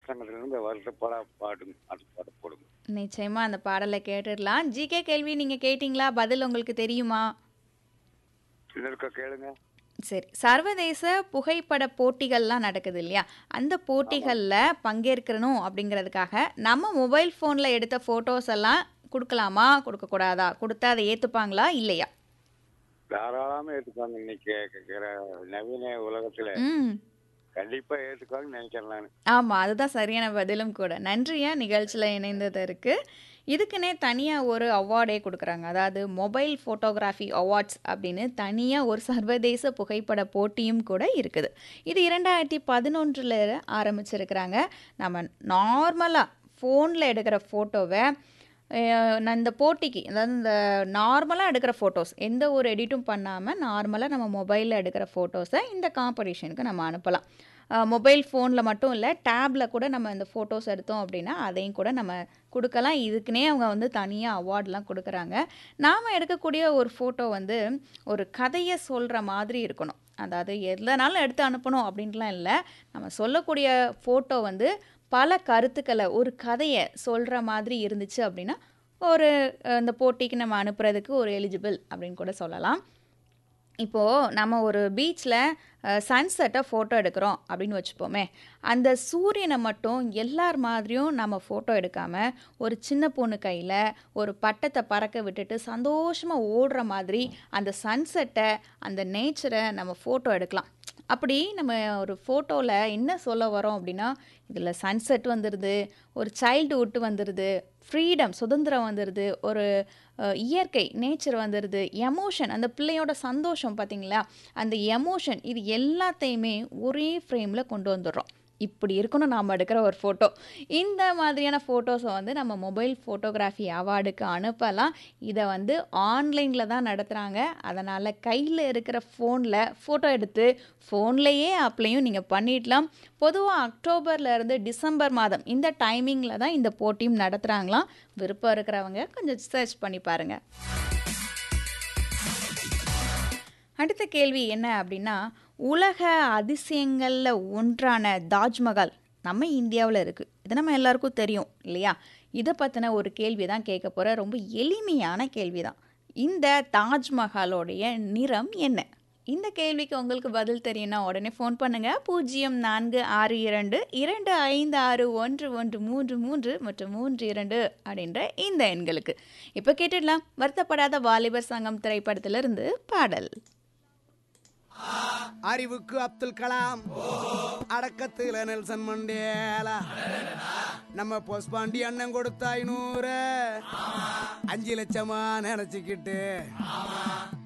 சங்கத்திலிருந்து வருத்தப்படா பாடும் அது பாட போடுங்க நிச்சயமா அந்த பாடலை கேட்டுடலாம் ஜிகே கேள்வி நீங்க கேட்டீங்களா பதில் உங்களுக்கு தெரியுமா இன்னொருக்கா கேளுங்க சரி சர்வதேச புகைப்பட போட்டிகள்லாம் நடக்குது இல்லையா அந்த போட்டிகளில் பங்கேற்கணும் அப்படிங்கிறதுக்காக நம்ம மொபைல் ஃபோனில் எடுத்த ஃபோட்டோஸ் எல்லாம் கொடுக்கலாமா கொடுக்கக்கூடாதா கொடுத்தா அதை ஏற்றுப்பாங்களா இல்லையா தாராளமா ஏத்துக்குவாங்க இன்னைக்கு இருக்கிற நவீன உலகத்துல ம் கண்டிப்பா ஏத்துக்குவாங்க நினைக்கிறேன் நான் ஆமாம் அதுதான் சரியான பதிலும் கூட நன்றியா நிகழ்ச்சியில் இணைந்ததற்கு இதுக்குன்னே தனியாக ஒரு அவார்டே கொடுக்குறாங்க அதாவது மொபைல் ஃபோட்டோகிராஃபி அவார்ட்ஸ் அப்படின்னு தனியாக ஒரு சர்வதேச புகைப்பட போட்டியும் கூட இருக்குது இது இரண்டாயிரத்தி பதினொன்றில் ஆரம்பிச்சிருக்கிறாங்க நம்ம நார்மலாக ஃபோனில் எடுக்கிற ஃபோட்டோவை நான் இந்த போட்டிக்கு அதாவது இந்த நார்மலாக எடுக்கிற ஃபோட்டோஸ் எந்த ஒரு எடிட்டும் பண்ணாமல் நார்மலாக நம்ம மொபைலில் எடுக்கிற ஃபோட்டோஸை இந்த காம்படிஷனுக்கு நம்ம அனுப்பலாம் மொபைல் ஃபோனில் மட்டும் இல்லை டேப்பில் கூட நம்ம இந்த ஃபோட்டோஸ் எடுத்தோம் அப்படின்னா அதையும் கூட நம்ம கொடுக்கலாம் இதுக்குன்னே அவங்க வந்து தனியாக அவார்ட்லாம் கொடுக்குறாங்க நாம் எடுக்கக்கூடிய ஒரு ஃபோட்டோ வந்து ஒரு கதையை சொல்கிற மாதிரி இருக்கணும் அதாவது எதுலனாலும் எடுத்து அனுப்பணும் அப்படின்ட்டுலாம் இல்லை நம்ம சொல்லக்கூடிய ஃபோட்டோ வந்து பல கருத்துக்களை ஒரு கதையை சொல்கிற மாதிரி இருந்துச்சு அப்படின்னா ஒரு அஹ், இந்த போட்டிக்கு நம்ம அனுப்புறதுக்கு ஒரு எலிஜிபிள் அப்படின்னு கூட சொல்லலாம் இப்போது நம்ம ஒரு பீச்சில் சன்செட்டை ஃபோட்டோ எடுக்கிறோம் அப்படின்னு வச்சுப்போமே அந்த சூரியனை மட்டும் எல்லார் மாதிரியும் நம்ம ஃபோட்டோ எடுக்காமல் ஒரு சின்ன பொண்ணு கையில் ஒரு பட்டத்தை பறக்க விட்டுட்டு சந்தோஷமாக ஓடுற மாதிரி அந்த சன்செட்டை அந்த நேச்சரை நம்ம ஃபோட்டோ எடுக்கலாம் அப்படி நம்ம ஒரு ஃபோட்டோவில் என்ன சொல்ல வரோம் அப்படின்னா இதில் சன்செட் வந்துடுது ஒரு சைல்டுஹுட் வந்துடுது ஃப்ரீடம் சுதந்திரம் வந்துடுது ஒரு அஹ், இயற்கை நேச்சர் வந்துடுது எமோஷன் அந்த பிள்ளையோட சந்தோஷம் பார்த்தீங்களா அந்த எமோஷன் இது எல்லாத்தையுமே ஒரே ஃப்ரேமில் கொண்டு வந்துடுறோம் இப்படி இருக்கணும் நாம் எடுக்கிற ஒரு ஃபோட்டோ இந்த மாதிரியான ஃபோட்டோஸை வந்து நம்ம மொபைல் ஃபோட்டோகிராஃபி அவார்டுக்கு அனுப்பலாம் இதை வந்து ஆன்லைனில் தான் நடத்துகிறாங்க அதனால் கையில் இருக்கிற ஃபோனில் ஃபோட்டோ எடுத்து ஃபோன்லேயே அப்ளையும் நீங்கள் பண்ணிடலாம் பொதுவாக அக்டோபர்ல இருந்து டிசம்பர் மாதம் இந்த டைமிங்கில் தான் இந்த போட்டியும் நடத்துகிறாங்களாம் விருப்பம் இருக்கிறவங்க கொஞ்சம் சர்ச் பண்ணி பாருங்கள் அடுத்த கேள்வி என்ன அப்படின்னா உலக அதிசயங்களில் ஒன்றான தாஜ்மஹால் நம்ம இந்தியாவில் இருக்குது இது நம்ம எல்லாருக்கும் தெரியும் இல்லையா இதை பற்றின ஒரு கேள்வி தான் கேட்க போகிற ரொம்ப எளிமையான கேள்வி தான் இந்த தாஜ்மஹாலோடைய நிறம் என்ன இந்த கேள்விக்கு உங்களுக்கு பதில் தெரியும்னா உடனே ஃபோன் பண்ணுங்கள் பூஜ்ஜியம் நான்கு ஆறு இரண்டு இரண்டு ஐந்து ஆறு ஒன்று ஒன்று மூன்று மூன்று மற்றும் மூன்று இரண்டு அப்படின்ற இந்த எண்களுக்கு இப்போ கேட்டுடலாம் வருத்தப்படாத வாலிபர் சங்கம் திரைப்படத்திலிருந்து பாடல் அறிவுக்கு அப்துல் கலாம் அடக்கத்துல நெல்சன் மண்டேலா நம்ம பொஸ்பாண்டி அண்ணன் கொடுத்த ஐநூறு அஞ்சு லட்சமா நினைச்சுக்கிட்டு